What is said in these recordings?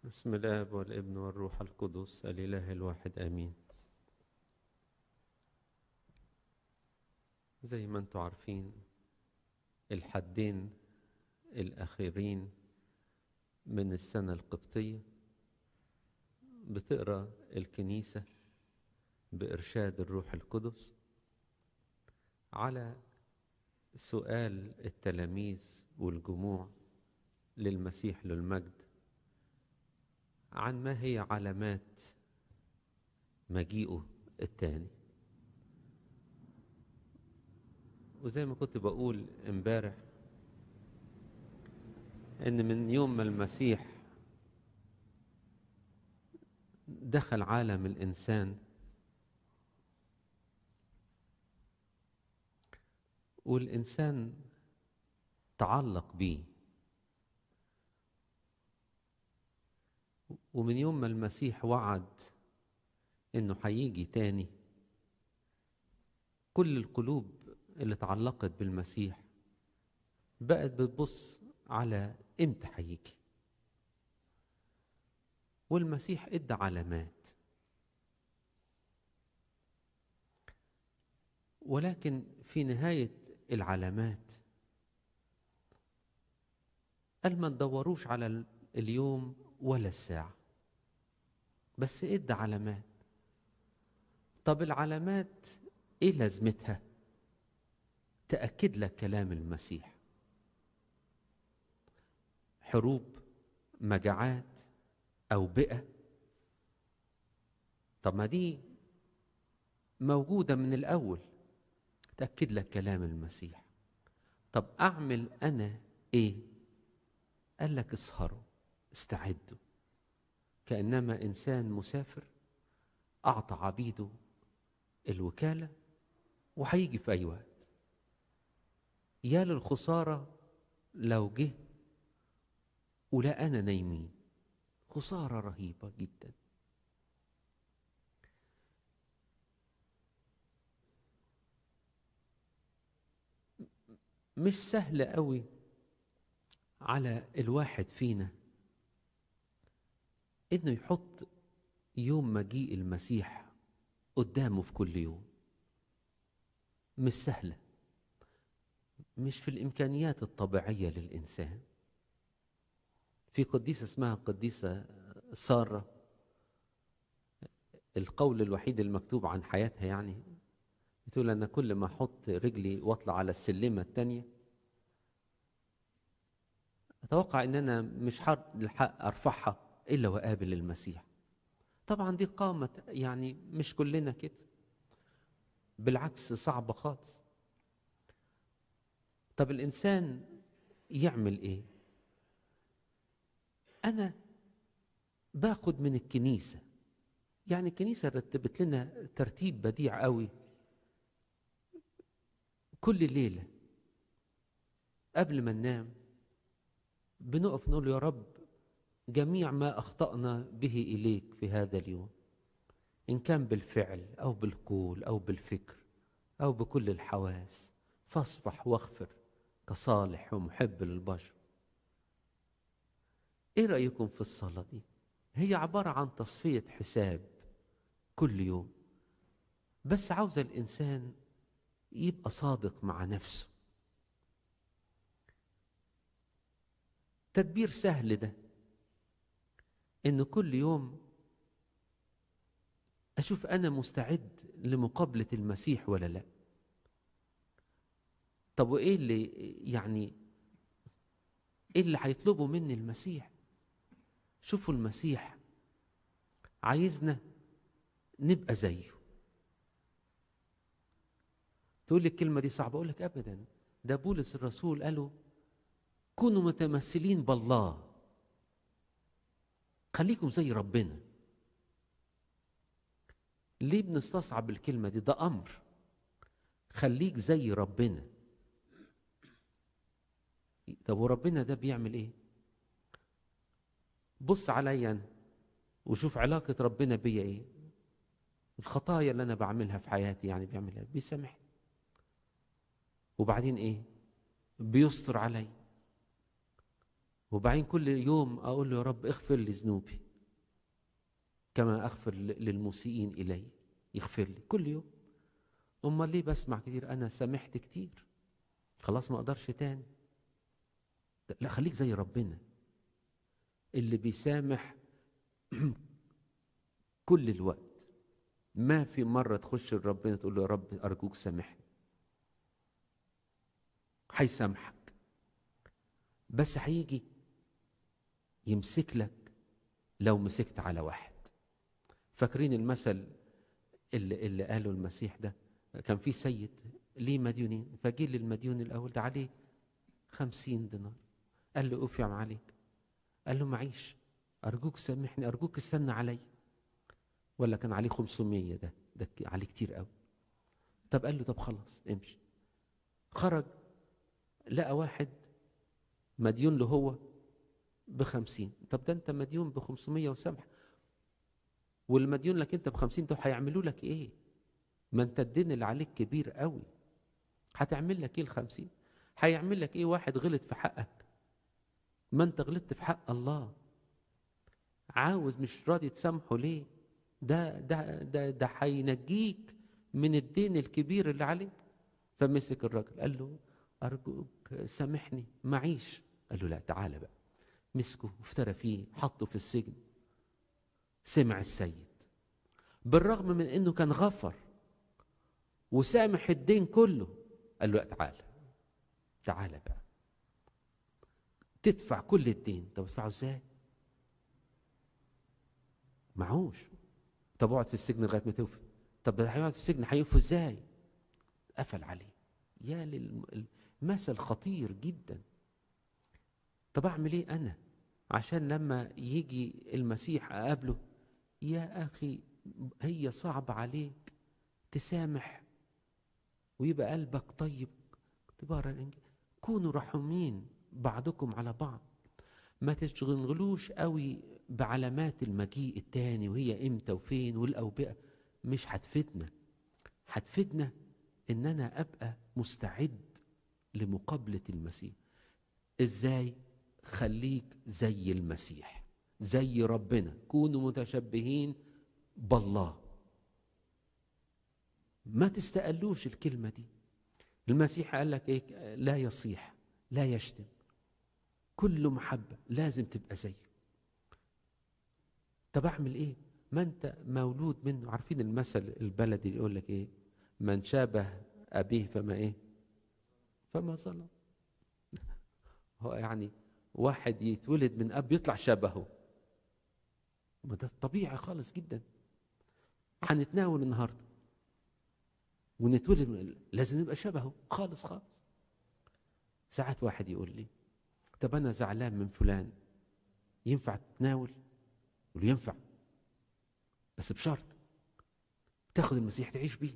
بسم الاب والابن والروح القدس الاله الواحد امين زي ما انتم عارفين الحدين الاخيرين من السنه القبطيه بتقرا الكنيسه بارشاد الروح القدس على سؤال التلاميذ والجموع للمسيح للمجد عن ما هي علامات مجيئه التاني وزي ما كنت بقول امبارح ان من يوم ما المسيح دخل عالم الانسان والانسان تعلق بيه ومن يوم ما المسيح وعد انه هيجي تاني كل القلوب اللي اتعلقت بالمسيح بقت بتبص على امتى هيجي والمسيح ادى علامات ولكن في نهايه العلامات قال ما تدوروش على اليوم ولا الساعة بس ادى علامات طب العلامات ايه لازمتها تأكد لك كلام المسيح حروب مجاعات أوبئة طب ما دي موجودة من الأول تأكد لك كلام المسيح طب أعمل أنا إيه قال لك اسهروا استعدوا كانما انسان مسافر اعطى عبيده الوكاله وهيجي في اي وقت يا للخساره لو جه ولقانا نايمين خساره رهيبه جدا مش سهل قوي على الواحد فينا انه يحط يوم مجيء المسيح قدامه في كل يوم مش سهله مش في الامكانيات الطبيعيه للانسان في قديسه اسمها قديسه ساره القول الوحيد المكتوب عن حياتها يعني بتقول انا كل ما احط رجلي واطلع على السلمه الثانيه اتوقع ان انا مش هلحق ارفعها الا وقابل المسيح طبعا دي قامة يعني مش كلنا كده بالعكس صعبة خالص طب الإنسان يعمل إيه؟ أنا باخد من الكنيسة يعني الكنيسة رتبت لنا ترتيب بديع قوي كل ليلة قبل ما ننام بنقف نقول يا رب جميع ما اخطانا به اليك في هذا اليوم ان كان بالفعل او بالقول او بالفكر او بكل الحواس فاصفح واغفر كصالح ومحب للبشر ايه رايكم في الصلاه دي هي عباره عن تصفيه حساب كل يوم بس عاوز الانسان يبقى صادق مع نفسه تدبير سهل ده ان كل يوم اشوف انا مستعد لمقابله المسيح ولا لا طب وايه اللي يعني ايه اللي هيطلبه مني المسيح شوفوا المسيح عايزنا نبقى زيه تقول لي الكلمه دي صعبه اقول لك ابدا ده بولس الرسول قالوا كونوا متمثلين بالله خليكم زي ربنا ليه بنستصعب الكلمة دي ده أمر خليك زي ربنا طب وربنا ده بيعمل ايه بص عليا انا وشوف علاقة ربنا بيا ايه الخطايا اللي انا بعملها في حياتي يعني بيعملها بيسامحني وبعدين ايه بيستر علي وبعدين كل يوم اقول له يا رب اغفر لي ذنوبي كما اغفر للمسيئين الي يغفر لي كل يوم امال ليه بسمع كتير انا سامحت كتير خلاص ما اقدرش تاني لا خليك زي ربنا اللي بيسامح كل الوقت ما في مرة تخش لربنا تقول له يا رب أرجوك سامحني هيسامحك بس هيجي يمسك لك لو مسكت على واحد فاكرين المثل اللي, اللي قاله المسيح ده كان في سيد ليه مديونين فجي للمديون الأول ده عليه خمسين دينار قال له أوف يا عليك قال له معيش أرجوك سامحني أرجوك استنى علي ولا كان عليه 500 ده ده عليه كتير قوي طب قال له طب خلاص امشي خرج لقى واحد مديون له هو بخمسين طب ده انت مديون بخمسمية وسامح والمديون لك انت بخمسين طب هيعملوا لك ايه ما انت الدين اللي عليك كبير قوي هتعمل لك ايه الخمسين هيعمل لك ايه واحد غلط في حقك ما انت غلطت في حق الله عاوز مش راضي تسامحه ليه ده ده ده ده هينجيك من الدين الكبير اللي عليك فمسك الراجل قال له ارجوك سامحني معيش قال له لا تعالى بقى مسكه وافترى فيه حطه في السجن سمع السيد بالرغم من انه كان غفر وسامح الدين كله قال له لا تعالى تعالى بقى تدفع كل الدين طب تدفعه ازاي معوش طب اقعد في السجن لغايه ما توفي طب ده هيقعد في السجن هيوفي ازاي قفل عليه يا للمثل خطير جدا طب اعمل ايه انا عشان لما يجي المسيح اقابله يا اخي هي صعب عليك تسامح ويبقى قلبك طيب تبارك الانجيل كونوا رحومين بعضكم على بعض ما تشغلوش قوي بعلامات المجيء التاني وهي امتى وفين والاوبئه مش هتفيدنا هتفيدنا ان انا ابقى مستعد لمقابله المسيح ازاي خليك زي المسيح زي ربنا كونوا متشبهين بالله ما تستقلوش الكلمه دي المسيح قال لك ايه لا يصيح لا يشتم كله محبه لازم تبقى زيه طب اعمل ايه ما انت مولود منه عارفين المثل البلدي اللي يقول لك ايه من شابه ابيه فما ايه فما ظلم هو يعني واحد يتولد من اب يطلع شبهه ما ده طبيعي خالص جدا هنتناول النهارده ونتولد من لازم نبقى شبهه خالص خالص ساعات واحد يقول لي طب انا زعلان من فلان ينفع تتناول يقول ينفع بس بشرط تاخد المسيح تعيش بيه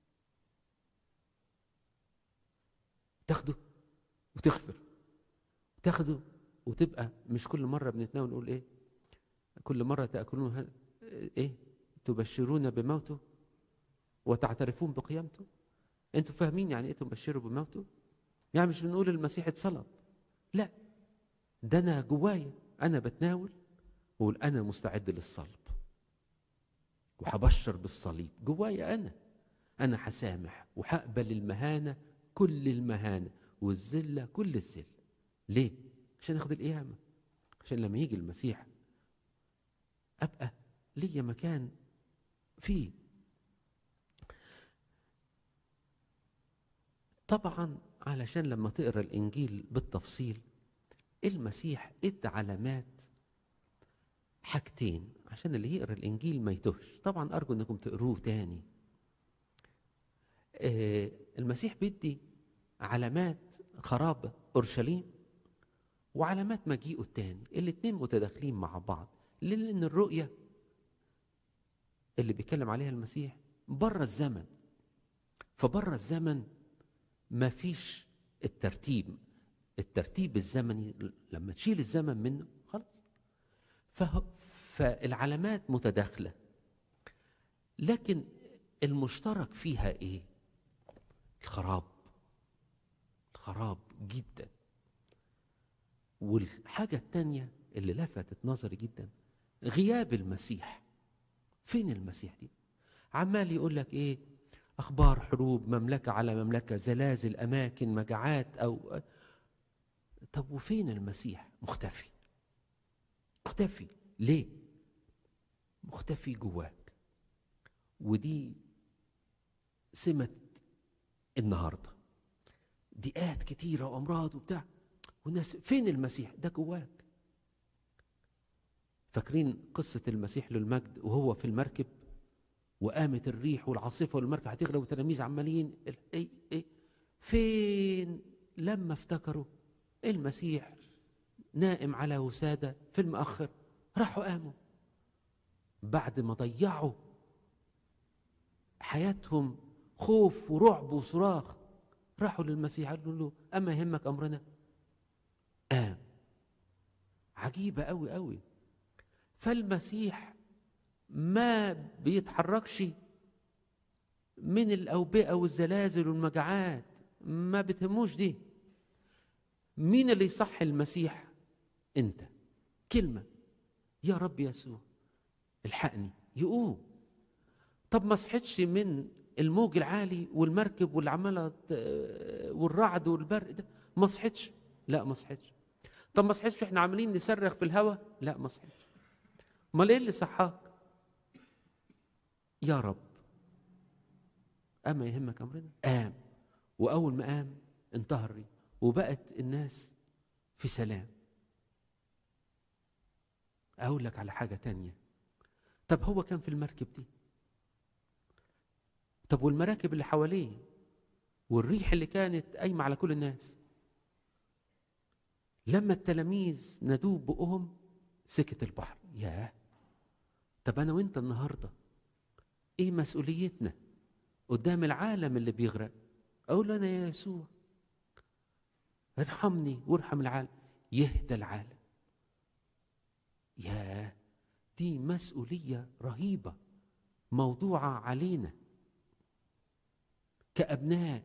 تاخده وتغفر تاخده وتبقى مش كل مرة بنتناول نقول ايه كل مرة تأكلون ايه تبشرون بموته وتعترفون بقيامته انتوا فاهمين يعني ايه تبشروا بموته يعني مش بنقول المسيح اتصلب لا ده انا جوايا انا بتناول واقول انا مستعد للصلب وهبشر بالصليب جوايا انا انا هسامح وهقبل المهانه كل المهانه والذله كل الذل ليه عشان اخد القيامه عشان لما يجي المسيح ابقى ليا مكان فيه طبعا علشان لما تقرا الانجيل بالتفصيل المسيح ادى علامات حاجتين عشان اللي يقرا الانجيل ما يتهش طبعا ارجو انكم تقروه تاني آه المسيح بيدي علامات خراب اورشليم وعلامات مجيئه التاني الاتنين متداخلين مع بعض لان الرؤيه اللي بيتكلم عليها المسيح بره الزمن فبره الزمن ما فيش الترتيب الترتيب الزمني لما تشيل الزمن منه خلاص فالعلامات متداخله لكن المشترك فيها ايه الخراب الخراب جدا والحاجة التانية اللي لفتت نظري جدا غياب المسيح فين المسيح دي عمال يقول لك ايه اخبار حروب مملكة على مملكة زلازل اماكن مجاعات او طب وفين المسيح مختفي مختفي ليه مختفي جواك ودي سمة النهارده ضيقات كتيرة وأمراض وبتاع والناس فين المسيح ده جواك فاكرين قصة المسيح للمجد وهو في المركب وقامت الريح والعاصفة والمركب هتغرق والتلاميذ عمالين ايه ايه فين لما افتكروا المسيح نائم على وسادة في المؤخر راحوا قاموا بعد ما ضيعوا حياتهم خوف ورعب وصراخ راحوا للمسيح قالوا له أما يهمك أمرنا قام عجيبة أوي أوي فالمسيح ما بيتحركش من الأوبئة والزلازل والمجاعات ما بتهموش دي مين اللي يصح المسيح انت كلمة يا رب يسوع الحقني يقوم طب ما صحتش من الموج العالي والمركب واللي عماله والرعد والبرق ده ما صحتش لا ما صحتش طب ما صحتش احنا عاملين نصرخ في الهواء لا ما صحتش امال ايه اللي صحاك يا رب اما يهمك امرنا قام واول ما قام انتهى الريح وبقت الناس في سلام اقول لك على حاجه تانية طب هو كان في المركب دي طب والمراكب اللي حواليه والريح اللي كانت قايمه على كل الناس لما التلاميذ نادوه بقهم سكت البحر ياه طب انا وانت النهارده ايه مسؤوليتنا قدام العالم اللي بيغرق اقول له انا يا يسوع ارحمني وارحم العالم يهدى العالم ياه دي مسؤوليه رهيبه موضوعه علينا كابناء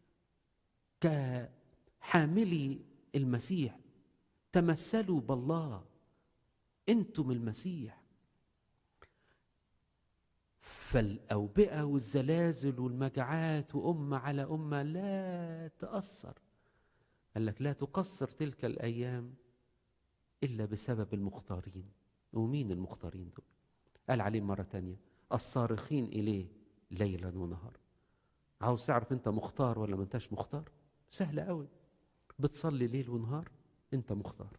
كحاملي المسيح تمثلوا بالله انتم المسيح فالاوبئه والزلازل والمجاعات وامه على امه لا تاثر قال لك لا تقصر تلك الايام الا بسبب المختارين ومين المختارين دول قال عليهم مره تانية الصارخين اليه ليلا ونهارا عاوز تعرف انت مختار ولا ما انتش مختار سهله قوي بتصلي ليل ونهار انت مختار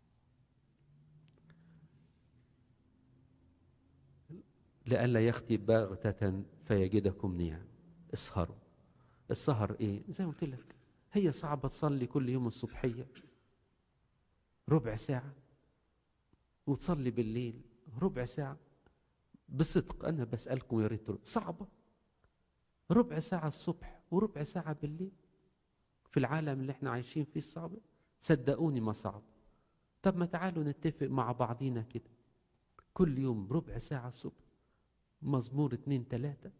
لئلا يختي بغتة فيجدكم نيام اسهروا السهر ايه زي ما قلت لك هي صعبة تصلي كل يوم الصبحية ربع ساعة وتصلي بالليل ربع ساعة بصدق أنا بسألكم يا ريت صعبة ربع ساعة الصبح وربع ساعة بالليل في العالم اللي احنا عايشين فيه الصعب صدقوني ما صعب طب ما تعالوا نتفق مع بعضينا كده كل يوم ربع ساعة الصبح مزمور اتنين تلاتة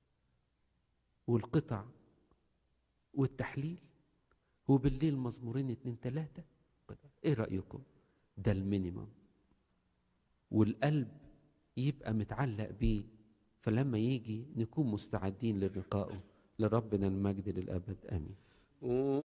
والقطع والتحليل وبالليل مزمورين اتنين تلاتة ايه رأيكم ده المينيمم والقلب يبقى متعلق بيه فلما يجي نكون مستعدين للقائه لربنا المجد للأبد آمين